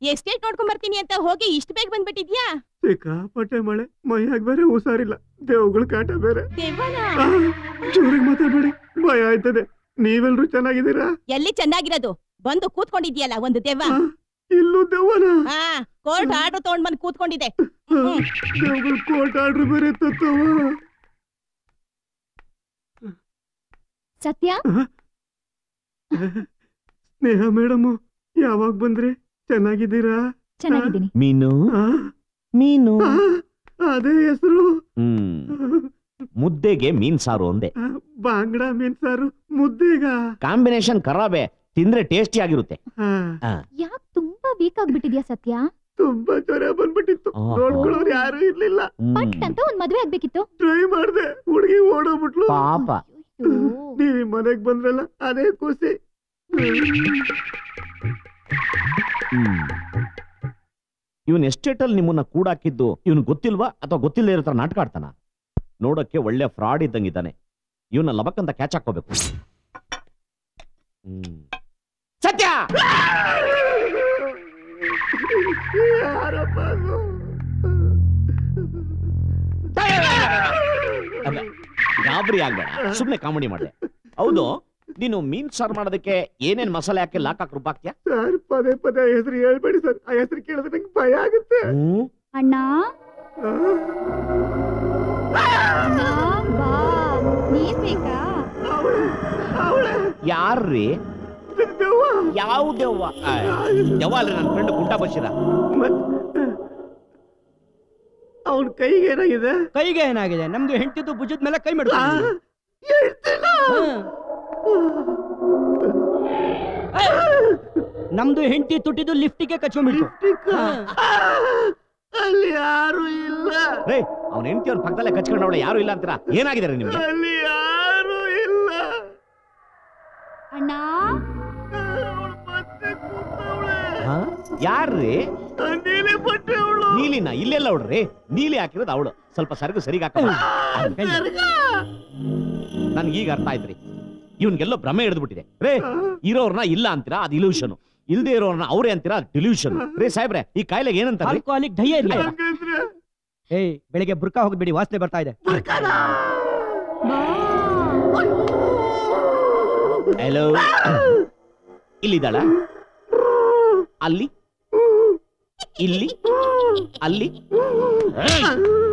Estate ನೋಡ್ಕೊಂಡ್ ಬರ್ತೀನಿ ಅಂತ ಹೋಗಿ ಇಷ್ಟ ಬೇಗ ಬಂದ್ಬಿಟ್ಟಿದ್ಯಾ ಸಿಕ್ಕಾಪಟ್ಟೆ ಮಳೆ ಮೈಯಾಗ ಬೇರೆ ಹುಷಾರಿಲ್ಲ ದೇವ್ಗಳ ಕಾಟ ಬೇರೆ ದೆವ್ವನ ಆ, ಜೋರಾಗಿ ಮಾತಾಡ್ಬೇಡಿ ಭಯ ಆಯ್ತದೆ ನೀವೆಲ್ರೂ ಚೆನ್ನಾಗಿದ್ದೀರಾ ಎಲ್ಲಿ ಚೆನ್ನಾಗಿರೋದು ಬಂದು ಕೂತ್ಕೊಂಡಿದ್ಯಲ್ಲ ಒಂದು ದೆವ್ವ ಆ, ಇಲ್ಲೂ ದೆವ್ವನ ಹಾ ಕೋರ್ಟ್ ಆರ್ಡರ್ ತಗೊಂಡ್ ಬಂದು ಕೂತ್ಕೊಂಡಿದೆ ದೇವ್ಗಳ ಕೋಟ್ ಆರ್ಡ್ರ್ ಬೇರೆ ತತ್ತವ ಸತ್ಯ ಸ್ನೇಹ ಮೇಡಮ್ ಯಾವಾಗ ಬಂದ್ರಿ ಚೆನ್ನಾಗಿದ್ದೀರಾ ಚೆನ್ನಾಗಿದ್ದೀನಿ ಮೀನು ಆ, ಮೀನು ಆ, ಅದೇ ಹೆಸರು ಹ್ಮ್ ಮುದ್ದೆಗೆ ಮೀನ್ ಸಾರು ಒಂದೇ ಬಾಂಗ್ಡಾ ಮೀನ್ ಸಾರು ಮುದ್ದೆಗ ಕಾಂಬಿನೇಷನ್ ಖರಾಬೆ ತಿಂದ್ರೆ ಟೇಸ್ಟಿ ಆಗಿರುತ್ತೆ ಆ, ಯಾಕ್ ತುಂಬಾ ವೀಕ್ ಆಗ್ಬಿಟ್ಟಿದ್ಯಾ ಸತ್ಯ ತುಂಬಾ ಜ್ವರ ಬಂದ್ಬಿಟ್ಟಿತ್ತು ಆ. ನೋಡ್ಕೊಳ್ಳೋರು ಯಾರು ಇರ್ಲಿಲ್ಲ ಹ್ಮ್. ಪಟ್ ಅಂತ ಒಂದ್ ಮದ್ವೆ ಆಗ್ಬೇಕಿತ್ತು ಟ್ರೈ ಮಾಡ್ದೆ ಹುಡುಗಿ ಓಡೋಗ್ಬಿಟ್ಲು ಪಾಪ ಅಯ್ಯೋ. ನೀವ್ ಈ ಮನೆಗ್ ಬಂದ್ರಲ್ಲ ಅದೇ ಖುಷಿ ಇವನ್ ಎಸ್ಟೇಟ್ ಅಲ್ಲಿ ನಿಮ್ಮನ್ನ ಕೂಡಾಕಿದ್ದು ಇವನ್ ಗೊತ್ತಿಲ್ವಾ ಅಥವಾ ಗೊತ್ತಿಲ್ಲದೆ ಇರೋ ತರ ನಾಟಕ ಆಡ್ತಾನ ನೋಡಕ್ಕೆ ಒಳ್ಳೆ ಫ್ರಾಡ್ ಇದ್ದಂಗಿದ್ದಾನೆ ಇವನ್ನ ಲಬಕ್ಕಂತ ಕ್ಯಾಚ್ ಹಾಕೋಬೇಕು ಹ್ಮ್. ಸತ್ಯ ಯಾರಪ್ಪ ಅದು? ಅಲ್ಲ, ಗಾಬರಿ ಆಗ್ಬೇಡ ಸುಮ್ನೆ ಕಾಮಿಡಿ ಮಾಡ್ದೆ ಹೌದು ನೀನು ಮೀನ್ ಸಾರು ಮಾಡೋದಕ್ಕೆ ಏನೇನ್ ಮಸಾಲೆ ಹಾಕಿ ಲಾಕ್ ಹಾಕಿ ರುಬ್ಬಾಕ್ತ್ಯಾ ಸರ್ ಪದೇ ಪದೇ ಆ ಹೆಸರು ಹೇಳ್ಬೇಡಿ ಸರ್ ಆ ಹೆಸರು ಕೇಳಿದ್ರೆ ನಂಗೆ ಭಯ ಆಗುತ್ತೆ ಹ್ಮ್ ಅಣ್ಣ ಆ, ಅಣ್ಣ ಬಾ ನೀರ್ ಬೇಕಾ ಅವ್ಳೆ, ಅವ್ಳೆ, ಯಾರ್ರೀ ದೆವ್ವ. ಯಾವ ದೆವ್ವ ಆ, ದೆವ್ವ ಅಲ್ರಿ ನನ್ನ ಫ್ರೆಂಡ್ ಗುಂಟಾ ಬಶೀರ ಮತ್- ಅವ್ನ್ ಕೈಗೆ ಏನಾಗಿದೆ ಕೈಗೆ ಏನಾಗಿದೆ ನಮ್ದು ಹೆಂಡತಿದ್ದು ಭುಜದ ಮೇಲೆ ಕೈ ಆ, ಮಾಡ್ಕೊಂಡು ಹೇಳ್ತಿಲ್ಲ. ನಮ್ದು ಹೆಂಡತಿ ತುಟ್ಟಿದ್ದು ಲಿಫ್ಟಿಗೆ ಕಚ್ಕೊಂಡ್ಬಿಡ್ತು ಲಿಪ್ಟಿಕ್ಕ? ಆ, ಅಲ್ಲಿ ಯಾರು ಇಲ್ಲ ರೇ ಅವ್ನ ಹೆಂಡತಿ ಅವ್ರ ಪಕ್ಕದಲ್ಲೇ ಕಚ್ಕೊಂಡವಳೆ ಯಾರು ಇಲ್ಲ ಅಂತೀರಾ ಏನಾಗಿದೆ ರೀ ನಿಮ್ಗೆ ಅಲ್ಲಿ ಯಾರು ಇಲ್ಲ ಅಣ್ಣ ಅವ್ಳ್ ಮತ್ತೆ ಕೂತವ್ಳೆ. ಹಾ? ಯಾರ್ರೀ ಆ ನೀಲಿ ಬಟ್ಟೆ ಅವಳು ನೀಲಿನ ಇಲ್ಲೆಲ್ಲ ನೋಡ್ರಿ ನೀಲಿ ಹಾಕಿರೋದು ಅವಳು ಸ್ವಲ್ಪ ಸರಿಗು ಸರಿಗ ನನ್ಗೀಗ ಅರ್ಥ ಆಯ್ತ್ರಿ ಇವ್ನ್ಗೆಲ್ಲೋ ಭ್ರಮೆ ಹಿಡಿದ್ಬಿಟ್ಟಿದೆ ರೇ ಇರೋರ್ನ ಇಲ್ಲ ಅಂತೀರಾ ಅದು ಇಲ್ಯೂಷನ್ ಇಲ್ದೇ ಇರೋರ್ನ ಅವ್ರೇ ಅಂತೀರಾ ಅದು ಡಿಲ್ಯೂಷನ್ ರೇ ಸಾಹೇಬ್ರೆ ಈ ಕಾಯಿಲೆಗೆ ಏನಂತಾರೆ ಆಲ್ಕೋಹಾಲಿಕ್ ಡಯೇರಿಯಾ ಹಂಗಂದ್ರೆ ಏಯ್ ಬೆಳಿಗ್ಗೆ ಬುರ್ಕಾ ಹೋಗ್ಬೇಡಿ ವಾಸನೆ ಬರ್ತಾ ಇದೆ ಬರ್ಕನ? ಬಾ ಹಲೋ ಇಲ್ಲಿದ್ದಾಳ ಅಲ್ಲಿ ಇಲ್ಲಿ ಅಲ್ಲಿ ಏಯ್!